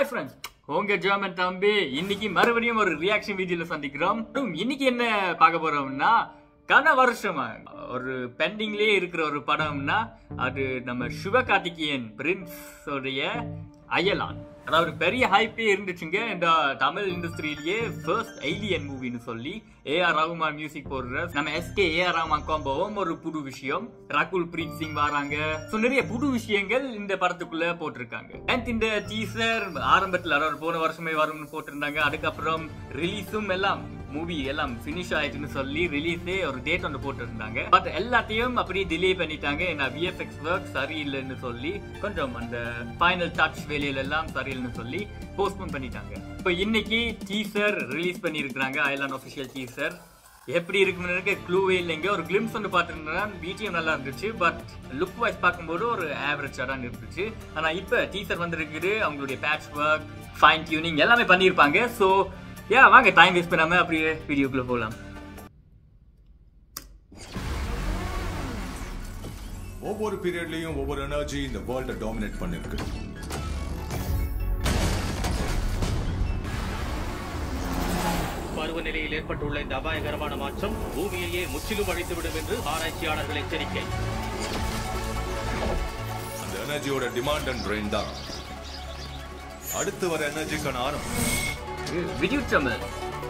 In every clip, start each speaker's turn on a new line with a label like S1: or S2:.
S1: Hi friends உங்க German தம்பி இன்னைக்கு மறுபடியும் ஒரு ரியாக்ஷன் வீடியோல சந்திக்கிறோம் அதுவும் இன்னைக்கு என்ன பார்க்க போறோம்னா கன வருஷமா ஒரு பெண்டிங்லயே இருக்கிற ஒரு படம்னா அது நம்ம சிவகார்த்திகேயன் பிரின்ஸ் உடைய அயலான் அதாவது பெரிய ஹைப்பே இருந்துச்சுங்க இந்த தமிழ் இண்டஸ்ட்ரியிலேயே ஃபர்ஸ்ட் ஏலியன் மூவின்னு சொல்லி ஏஆர் ரகுமான் மியூசிக் போடுற நம்ம எஸ்கே ஏஆர் ரகுமான் காம்போவும் ஒரு புது விஷயம் ரகுல் பிரீத் சிங் வராங்க ஸோ நிறைய புது விஷயங்கள் இந்த படத்துக்குள்ள போட்டிருக்காங்க அண்ட் இந்த டீசர் ஆரம்பத்தில் அதாவது போன வருஷமே வரும்னு போட்டிருந்தாங்க அதுக்கப்புறம் ரிலீஸும் எல்லாம் மூவி எல்லாம் ஃபினிஷ் ஆயிடுச்சுன்னு சொல்லி ரிலீஸே ஒரு டேட் ஒன்று போட்டிருந்தாங்க பட் எல்லாத்தையும் அப்படியே டிலே பண்ணிட்டாங்க ஏன்னா விஎஃப்எக்ஸ் ஒர்க் சரியில்லைன்னு சொல்லி கொஞ்சம் அந்த ஃபைனல் டச் வேலையில எல்லாம் சரியில்லைன்னு சொல்லி போஸ்ட்போன் பண்ணிட்டாங்க இப்போ இன்னைக்கு டீசர் ரிலீஸ் பண்ணியிருக்கிறாங்க ஐலாண்ட் ஆஃபிஷியல் டீசர் எப்படி இருக்குன்னு இருக்க க்ளூவே இல்லைங்க ஒரு கிளிம்ஸ் வந்து பார்த்துருந்தேன் பிஜிஎம் நல்லா இருந்துச்சு பட் லுக் வைஸ் பார்க்கும்போது ஒரு ஆவரேஜாக தான் இருந்துச்சு ஆனால் இப்போ டீசர் வந்திருக்குது அவங்களுடைய பேட்ச் ஒர்க் ஃபைன் டியூனிங் எல்லாமே பண்ணியிருப்பாங்க ஸோ யா வாங்க டைம் வேஸ்ட் பண்ணாம அப்படியே வீடியோக்குள்ள போகலாம்
S2: ஒவ்வொரு பீரியட்லயும் ஒவ்வொரு எனர்ஜி இந்த வேர்ல்ட டாமினேட் பண்ணிருக்கு
S3: பருவநிலையில் ஏற்பட்டுள்ள இந்த அபாயகரமான மாற்றம் பூமியையே முற்றிலும் அழித்துவிடும் என்று ஆராய்ச்சியாளர்கள் எச்சரிக்கை
S2: அந்த எனர்ஜியோட டிமாண்ட் அண்ட் ரெயின் தான் அடுத்து வர எனர்ஜிக்கான ஆரம்பம்
S1: வீடியோ தமிழ்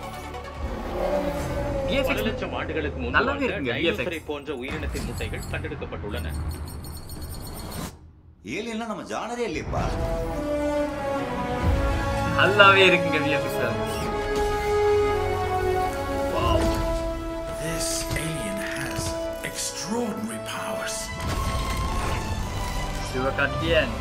S3: பல லட்சம் ஆண்டுகளுக்கு
S1: நல்லாவே
S3: முன்பு
S1: இருக்குங்க,
S3: டைனோசரை
S1: VFX.
S3: போன்ற உயிரினத்தின் முட்டைகள் கண்டெடுக்கப்பட்டுள்ளன
S4: ஏலியன்லாம் நம்ம ஜானரே இல்லையப்பா
S1: நல்லாவே இருக்குங்க VFX
S5: This alien has extraordinary powers.
S1: Sivakarthikeyan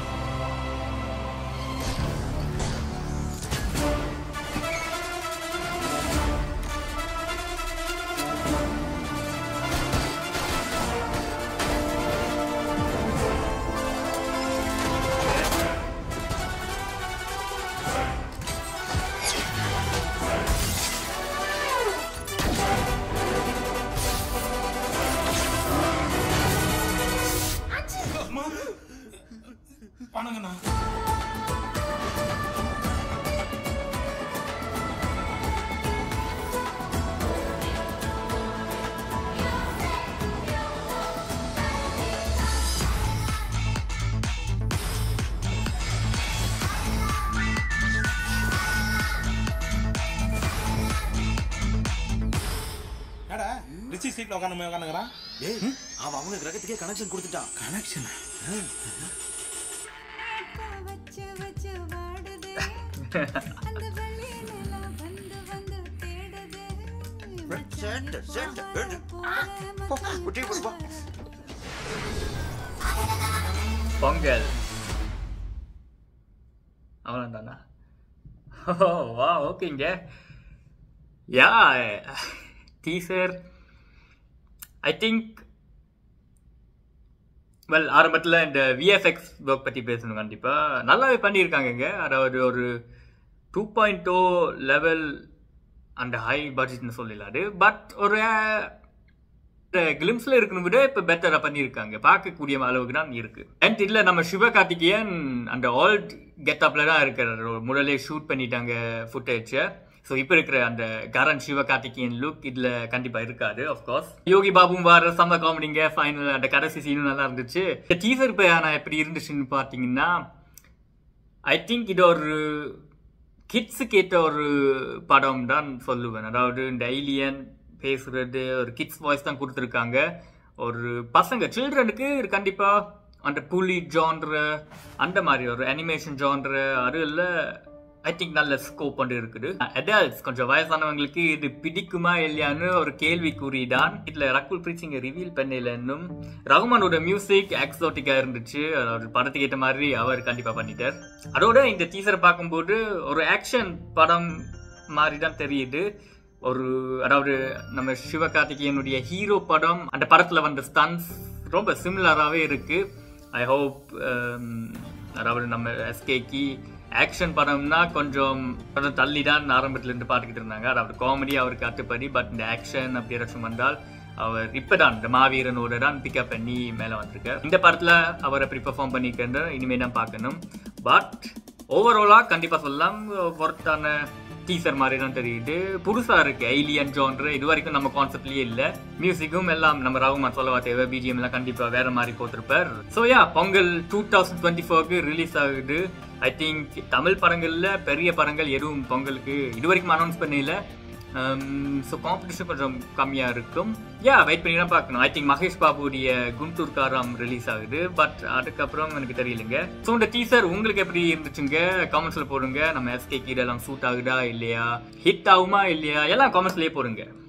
S5: பண்ணுங்கண்ணா ஏடா ரிச்சி சீட்ல உட்காந்து உட்காந்துக்கிறான்
S4: ஏய் அவன் அவங்க கிரகத்துக்கே கனெக்ஷன் கொடுத்துட்டான்
S5: கனெக்ஷன்
S6: வச்சு வச்சு வாடுதே அந்த வெளியிலெல்லாம் வந்து வந்து தேடுதே
S4: சேட்டு, சேட்டு, சேட்டு. குட்டி கொடுப்பா
S1: பொங்கல் அவன் தானா வா ஓகேங்க yeah teaser I think well ஆரம்பத்தில் இந்த விஎஃப்எக்ஸ் ஒர்க் பற்றி பேசணும் கண்டிப்பாக நல்லாவே பண்ணியிருக்காங்கங்க அதாவது ஒரு டூ பாயிண்ட் டூ லெவல் அந்த ஹை பட்ஜெட்னு சொல்லலாது பட் ஒரு கிளிம்ஸ்ல இருக்கணும் விட இப்ப பெட்டரா பண்ணியிருக்காங்க பார்க்கக்கூடிய அளவுக்கு தான் இருக்கு அண்ட் இதுல நம்ம சிவகார்த்திகேயன் அந்த ஆல்ட் கெட்டப்ல தான் இருக்கிறார் ஒரு முதலே ஷூட் பண்ணிட்டாங்க ஃபுட்டேஜ் ஸோ இப்போ இருக்கிற அந்த கரண் சிவகார்த்திகேயன் லுக் இதுல கண்டிப்பா இருக்காது கோர்ஸ் யோகி பாபும் வர சம்ம காமெடிங்க ஃபைனல் அந்த கடைசி சீனும் நல்லா இருந்துச்சு டீசர் இப்போ நான் எப்படி இருந்துச்சுன்னு பார்த்தீங்கன்னா ஐ திங்க் இது ஒரு கிட்ஸுக்கு ஏற்ற ஒரு படம் தான் சொல்லுவேன் அதாவது இந்த ஐலியன் பேசுறது ஒரு கிட்ஸ் வாய்ஸ் தான் கொடுத்துருக்காங்க ஒரு பசங்க சில்ட்ரனுக்கு கண்டிப்பா அந்த புலி ஜான்ரு அந்த மாதிரி ஒரு அனிமேஷன் ஜான்ரு அது இல்லை ஐ திங்க் நல்ல ஸ்கோப் வந்து இருக்குது அடல்ட்ஸ் கொஞ்சம் வயசானவங்களுக்கு இது பிடிக்குமா இல்லையான்னு ஒரு கேள்விக்குறி தான் இதுல ரகுல் பிரீத் சிங்கை ரிவீல் பண்ணல இன்னும் ரகுமானோட மியூசிக் எக்ஸோட்டிக்கா இருந்துச்சு அதாவது படத்துக்கு ஏற்ற மாதிரி அவர் கண்டிப்பா பண்ணிட்டார் அதோட இந்த டீசரை பார்க்கும்போது ஒரு ஆக்ஷன் படம் மாதிரி தான் தெரியுது ஒரு அதாவது நம்ம சிவகார்த்திகேயனுடைய ஹீரோ படம் அந்த படத்துல வந்த ஸ்டன்ஸ் ரொம்ப சிமிலராகவே இருக்கு ஐ ஹோப் அதாவது நம்ம எஸ்கேக்கு ஆக்ஷன் படம்னா கொஞ்சம் கொஞ்சம் தள்ளி தான் ஆரம்பத்துல இருந்து பார்த்துக்கிட்டு இருந்தாங்க அதாவது காமெடி அவருக்கு அத்துப்படி பட் இந்த ஆக்ஷன் அப்படி ஏதாச்சும் வந்தால் அவர் இப்பதான் இந்த மாவீரனோட தான் பிக்கப் பண்ணி மேல வந்திருக்கார் இந்த படத்துல அவர் எப்படி பெர்ஃபார்ம் பண்ணிக்கிறது இனிமே தான் பார்க்கணும் பட் ஓவராலாக கண்டிப்பாக சொல்லலாம் ஒர்த்தான டீசர் மாதிரி தான் தெரியுது புதுசா இருக்கு ஏலியன் ஜான்ரு இது வரைக்கும் நம்ம கான்செப்ட்லயே இல்ல மியூசிக்கும் எல்லாம் நம்ம ரகுமான் சொல்லவா தேவை பிஜிஎம் எல்லாம் கண்டிப்பா வேற மாதிரி போட்டிருப்பார் so yeah Pongal two thousand twenty ஃபோருக்கு ரிலீஸ் ஆகுது ஐ திங்க் தமிழ் படங்கள்ல பெரிய படங்கள் எதுவும் பொங்கலுக்கு இது வரைக்கும் அனௌன்ஸ் பண்ணல ஸோ காம்படிஷன் கொஞ்சம் கம்மியாக இருக்கும் யா வெயிட் பண்ணி தான் பார்க்கணும் ஐ திங்க் மகேஷ் பாபுடைய குண்டூர் காரம் ரிலீஸ் ஆகுது பட் அதுக்கப்புறம் எனக்கு தெரியலைங்க ஸோ இந்த டீசர் உங்களுக்கு எப்படி இருந்துச்சுங்க காமெண்ட்ஸில் போடுங்க நம்ம எஸ்கே கீழெல்லாம் சூட் ஆகுதா இல்லையா ஹிட் ஆகுமா இல்லையா எல்லாம் காமெண்ட்ஸ்லேயே போடுங்க